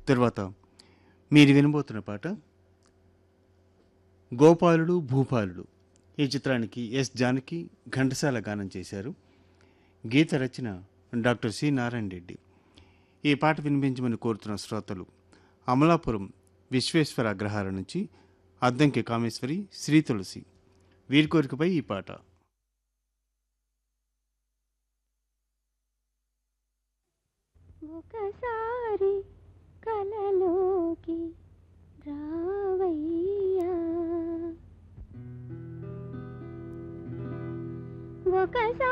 తర్వాత మీరు వినబోతున్న పాట గోపాలుడు భూపాలుడు ఈ చిత్రానికి ఎస్ జానకి ఘంటసాల గానం చేశారు గీత రచన డాక్టర్ సి నారాయణ రెడ్డి ఈ పాట వినిపించమని కోరుతున్న శ్రోతలు అమలాపురం విశ్వేశ్వర అగ్రహార నుంచి అద్దంకి కామేశ్వరి శ్రీ తులసి వీరి కోరికపై ఈ పాట ఒకసారి కలలోకి రావయ్యా ఒకసారి